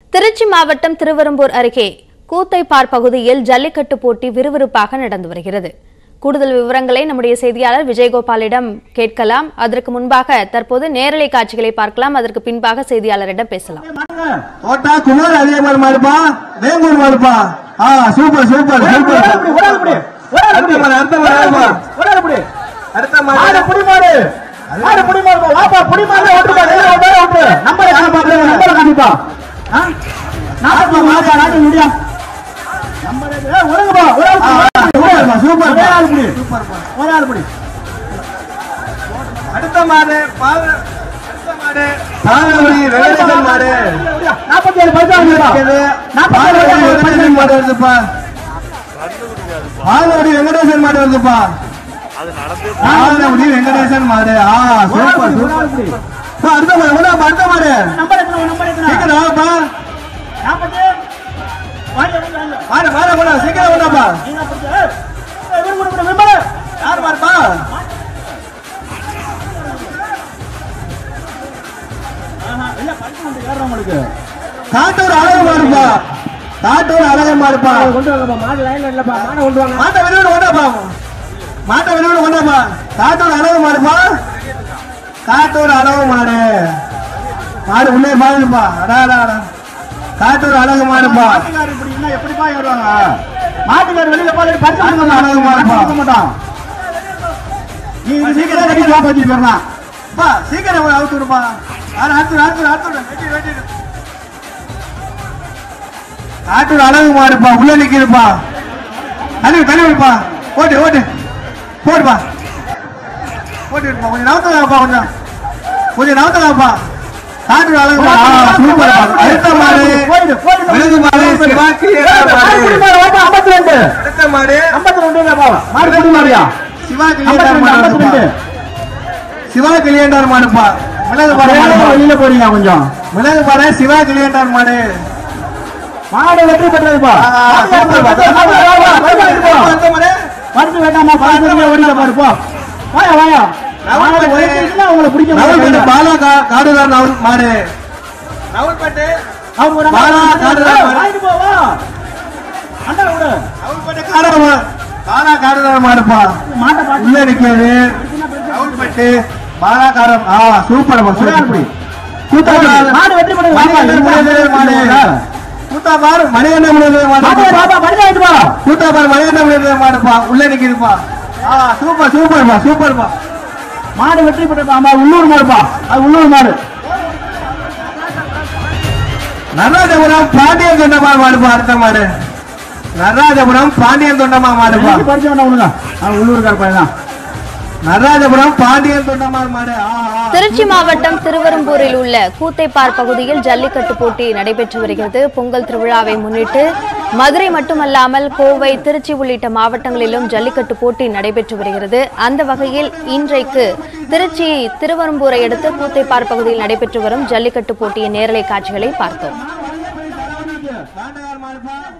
திருச்சி மாவட்டம் திருவெரும்பூர் அருகே கூத்தைப்பார் பகுதியில் ஜல்லிக்கட்டு போட்டி விறுவிறுப்பாக நடந்து வருகிறது கூடுதல் விவரங்களை நம்முடைய செய்தியாளர் விஜயகோபாலிடம் கேட்கலாம் அதற்கு முன்பாக தற்போது நேரலை காட்சிகளை பார்க்கலாம் அதற்கு பின்பாக செய்தியாளரிடம் பேசலாம் தோட்டா குமார் அதே மாதிரி மாடுப்பா வேங்கூர் மாடுப்பா ஆ சூப்பர் சூப்பர் சூப்பர் அடுத்த மாடு அடுத்த மாடு ஆடுப்பா. அடுத்த மாடு சூப்பர்ப்பா, சூப்பர்ப்பா. அடுத்த மாடு பாத- அடுத்த மாடு பாதவழி வெங்கடேசன் மாடு பாதவழி வெங்கடேசன் மாடு வருதுப்பா பாதவழி வெங்கடேசன் மாடு வருதுப்பா பாதவழி வெங்கடேசன் மாடு ஆ சூப்பர் சூப்பர் பா, அடுத்த மாடு விடாப்பா, அடுத்த மாடு சீக்கிரம் வாப்பா மாடு மாடு போடா சீக்கிரம் விடாப்பா யார் மாடுப்பா காட்டூர் அழகு மாடுப்பா காட்டூர் அழகு மாடுப்பா மாட்டை வெளியோட கொண்டாப்பா மாட்டை வெளியோட கொண்டாப்பா காட்டூர் அழகு மாடுப்பா காட்டூர் அழகு மாடு மாடு உள்ளே பாருப்பா அடா அடா அடா காட்டூர் அழகு மாடுப்பா மாட்டுக்கார் வெளியில போய் பரிசு காட்டூர் அழகு மாடுப்பா நீ இது சீக்கிரம் கட்டி காப்பாத்தி போயிடலாம் பா சீக்கிரம் போய் அவுத்து விடுப்பா ஆறு ஆத்து ஆத்து ஆத்து வெட்டி வெட்டி காட்டூர் அழகு மாடுப்பா உள்ள நிக்கிறப்பா தள்ளி தள்ளி விடுப்பா ஓட்டு ஓட்டு போடுப்பா போட்டு விடுப்பா கொஞ்சம் நவுத்தலாப்பா கொஞ்சம் கொஞ்சம் நவுத்தலாப்பா காட்டூர் அழகு மாடு ஆ, சூப்பர்ப்பா அடுத்த மாடு போயிடு போயிடு விழுது மாடு சிவாக்கி மாடு ஐம்பத்தி ரெண்டு அடுத்த மாடு ஐம்பத்தி ரெண்டு மாடு குடி மாடியா சிவா ஐம்பத்தி கிளியண்டார் ரெண்டு ஐம்பத்தி மாடு ரெண்டு சிவா கிளியண்டார் மாடுப்பா மிளகு பாரு வெளியில போறீங்க கொஞ்சம் மிளகு பாரு சிவா கிளியண்டார் மாடு மாடு வெற்றி பெற்றதுப்பா பரிசு வேண்டாமா பரிசு ஓடிக்க பாரு போ வாயா வாயா மாடு உழைச்சிருச்சுன்னா உங்களை பிடிக்க நவல்பேட்டை மாட்டாங்க. பாலா கா- காடுதார் நவல் மாடு நவல்பேட்டை அவங்க ஒரு பாலா, காடுதார் மாடு. வாங்கிட்டு போ, வா. அண்ணா விடு. நவல்பேட்டை காடுதார் மா- பாலா காடுதார் மாடுப்பா மாட்டை பாத்து உள்ள நிக்கிறது நவல்பேட்டை பாலா காரம் ஆ சூப்பர்ப்பா சூப்பர் கூத்தாபார் மாடு வெற்றி பெற்றது வாப்பா, மணிகண்டன் முனியதேவர் மாடு கூத்தாபார் மணிகண்டன் முனியதேவர் மாடு மாடு பாப்பா பரிசு வாங்கிட்டு போ கூத்தாபார் மணிகண்டன் முனியதேவர் மாடுப்பா உள்ள நிக்குதுப்பா ஆ சூப்பர் சூப்பர்ப்பா சூப்பர்ப்பா மாடு வெற்றி பெற்றப்பா ஆமா உள்ளூர் மாடுப்பா அது உள்ளூர் மாடு நடராஜபுரம் பாண்டியன் தொண்டமா மாடுப்பா அடுத்த மாடு நடராஜபுரம் பாண்டியன் தொண்டமா மாடுப்பா எனக்கு பரிசு வேண்டாம் விடுங்க அது உள்ளூர்கார பையன் தான் நடராஜபுரம் பாண்டியன் தொண்டமா மாடு ஆ, ஆ. திருச்சி மாவட்டம் திருவெரும்பூரில் உள்ள கூத்தைப்பார் பகுதியில் ஜல்லிக்கட்டு போட்டி நடைபெற்று வருகிறது பொங்கல் திருவிழாவை முன்னிட்டு மதுரை மட்டுமல்லாமல் கோவை திருச்சி உள்ளிட்ட மாவட்டங்களிலும் ஜல்லிக்கட்டு போட்டி நடைபெற்று வருகிறது அந்த வகையில் இன்றைக்கு திருச்சி திருவெரும்பூரை அடுத்து கூத்தைப்பார் பகுதியில் நடைபெற்று வரும் ஜல்லிக்கட்டு போட்டியின் நேரலை காட்சிகளை பார்த்தோம் காண்டகார் மாடுப்பா